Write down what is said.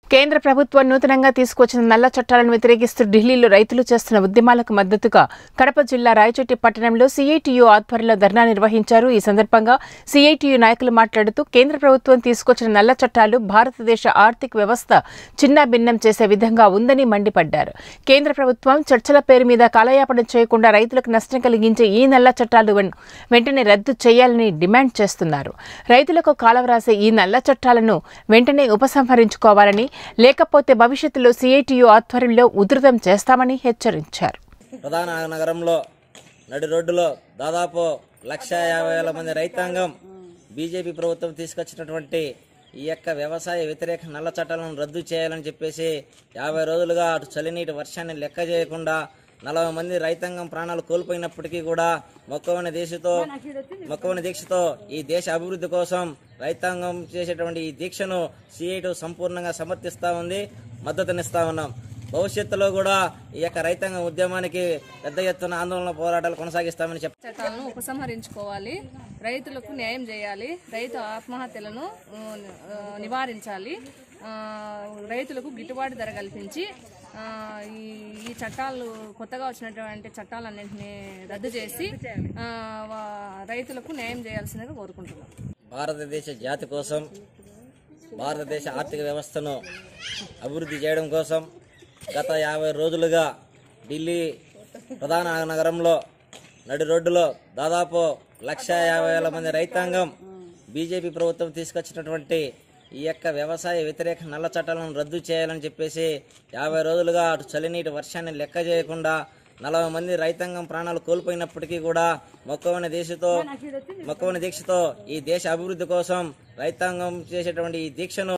కేంద్ర ప్రభుత్వం నూతనంగా తీసుకొచ్చిన నల్ల చట్టాలను వ్యతిరేకిస్తూ ఢిల్లీలో రైతులు చేస్తున్న ఉద్యమాలకు మద్దతుగా కడప జిల్లా రాయచోటి పట్టణంలో సీఐటియు ఆధ్వర్యంలో ధర్నా నిర్వహించారు ఈ సందర్భంగా సీఐటియు నాయకులు మాట్లాడుతూ కేంద్ర ప్రభుత్వం తీసుకొచ్చిన నల్ల చట్టాలు భారతదేశ ఆర్థిక వ్యవస్థ చిన్న భిన్నం చేసే విధంగా ఉందని మండిపడ్డారు కేంద్ర ప్రభుత్వం చర్చల పేరు మీద కాలయాపన చేయకుండా రైతులకు నష్టం కలిగించే ఈ నల్ల చట్టాలు వెన్- వెంటనే రద్దు చేయాలని డిమాండ్ చేస్తున్నారు రైతులకు కాలవరాసే ఈ నల్ల చట్టాలను వెంటనే ఉపసంహరించుకోవాలని లేకపోతే భవిష్యత్తులో సిఐటియు ఆధ్వర్యంలో ఉధృతం చేస్తామని హెచ్చరించారు ప్రధాన నగరంలో నడి రోడ్డులో దాదాపు లక్ష యాభై వేల మంది రైతాంగం బీజేపీ ప్రభుత్వం తీసుకొచ్చినటువంటి ఈ యొక్క వ్యవసాయ వ్యతిరేక నల్ల చట్టాలను రద్దు చేయాలని చెప్పేసి యాభై రోజులుగా అటు చలినీటి వర్షాన్ని లెక్క చేయకుండా నలభై మంది రైతాంగం ప్రాణాలు కోల్పోయినప్పటికీ కూడా మొక్కవని దీక్షతో మొక్కవని దీక్షతో ఈ దేశ అభివృద్ధి కోసం రైతాంగం చేసేటువంటి ఈ దీక్షను సిఐటు సంపూర్ణంగా సమర్థిస్తా ఉంది మద్దతునిస్తా ఉన్నాం భవిష్యత్తులో కూడా ఈ యొక్క రైతాంగ ఉద్యమానికి పెద్ద ఎత్తున ఆందోళన పోరాటాలు కొనసాగిస్తామని చెప్పారు చట్టాలను ఉపసంహరించుకోవాలి రైతులకు న్యాయం చేయాలి రైతు ఆత్మహత్యలను ఆ, ఆ, నివారించాలి ఆ, రైతులకు గిట్టుబాటు ధర కల్పించి ఆ, ఈ ఈ చట్టాలు కొత్తగా వచ్చినటువంటి చట్టాలన్నింటినీ రద్దు చేసి ఆ, వా- రైతులకు న్యాయం చేయాల్సిందిగా కోరుకుంటున్నాం భారతదేశ జాతి కోసం భారతదేశ ఆర్థిక వ్యవస్థను అభివృద్ధి చేయడం కోసం గత యాభై రోజులుగా ఢిల్లీ ప్రధాన నగరంలో నడి రోడ్డులో దాదాపు లక్ష యాభై వేల మంది రైతాంగం బీజేపీ ప్రభుత్వం తీసుకొచ్చినటువంటి ఈ యొక్క వ్యవసాయ వ్యతిరేక నల్ల చట్టాలను రద్దు చేయాలని చెప్పేసి యాభై రోజులుగా అటు చలినీటి వర్షాన్ని లెక్క చేయకుండా నలభై మంది రైతాంగం ప్రాణాలు కోల్పోయినప్పటికీ కూడా మొక్కవని దీక్షతో మొక్కవని దీక్షతో ఈ దేశ అభివృద్ధి కోసం రైతాంగం చేసేటువంటి ఈ దీక్షను